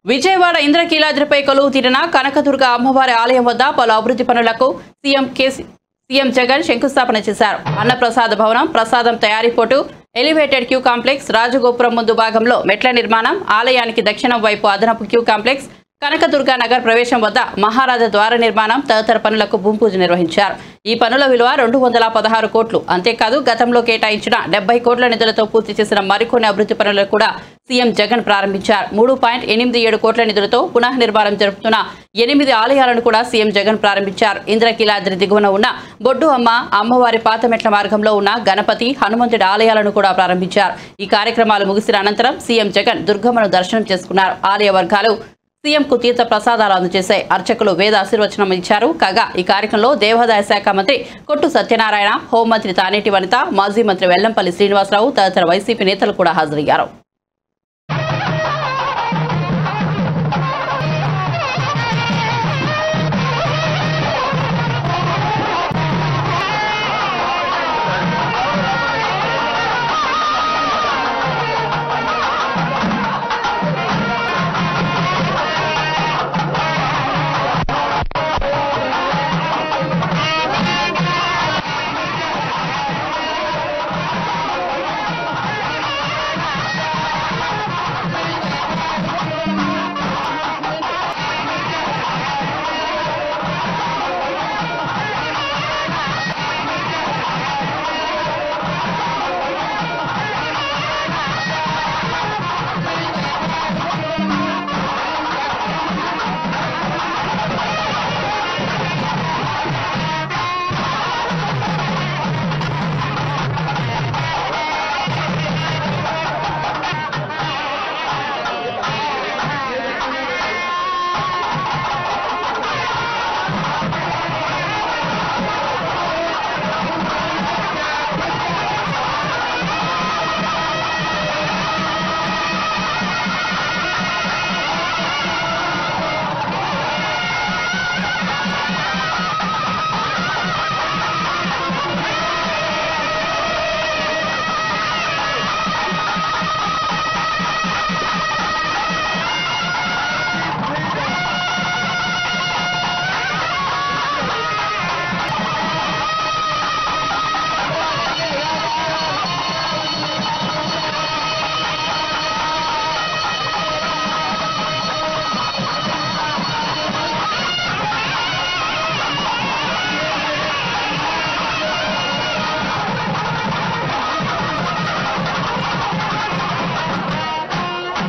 విజయవాడ ఇంద్రకీలాద్రిపై కొలువు తీరిన కనకదుర్గ అమ్మవారి ఆలయం వద్ద పలు అభివృద్ధి పనులకు సీఎం కేసీ సీఎం జగన్ శంకుస్థాపన చేశారు అన్నప్రసాద భవనం ప్రసాదం తయారీ పోటు ఎలివేటెడ్ క్యూ కాంప్లెక్స్ రాజగోపురం ముందు భాగంలో మెట్ల నిర్మాణం ఆలయానికి దక్షిణం వైపు అదనపు క్యూ కాంప్లెక్స్ కనకదుర్గ నగర్ ప్రవేశం వద్ద మహారాజా ద్వార నిర్మాణం తదితర పనులకు భూమి పూజ నిర్వహించారు ఈ పనుల విలువ రెండు వందల పదహారు కోట్లు అంతేకాదు గతంలో కేటాయించిన డెబ్బై కోట్ల నిధులతో పూర్తి చేసిన మరికొన్ని అభివృద్ధి పనులను కూడా సీఎం జగన్ ప్రారంభించారు మూడు పాయింట్ ఎనిమిది ఏడు కోట్ల నిధులతో పునః నిర్మాణం జరుపుతున్న ఎనిమిది ఆలయాలను కూడా సీఎం జగన్ ప్రారంభించారు ఇంద్రకీలాద్రి దిగువన ఉన్న బొడ్డు అమ్మ అమ్మవారి పాతమెట్ల మార్గంలో ఉన్న గణపతి హనుమంతుడి ఆలయాలను కూడా ప్రారంభించారు ఈ కార్యక్రమాలు ముగిసిన అనంతరం సీఎం జగన్ దుర్గమ్మను దర్శనం చేసుకున్నారు ఆలయ వర్గాలు సీఎంకు తీర్థ ప్రసాదాలు అందజేశాయి అర్చకులు వేద ఆశీర్వచనం ఇచ్చారు కాగా ఈ కార్యక్రమంలో దేవాదాయ శాఖ మంత్రి కొట్టు సత్యనారాయణ హోంమంత్రి తానేటి వనిత మాజీ మంత్రి వెల్లంపల్లి శ్రీనివాసరావు తదితర వైసీపీ నేతలు కూడా హాజరయ్యారు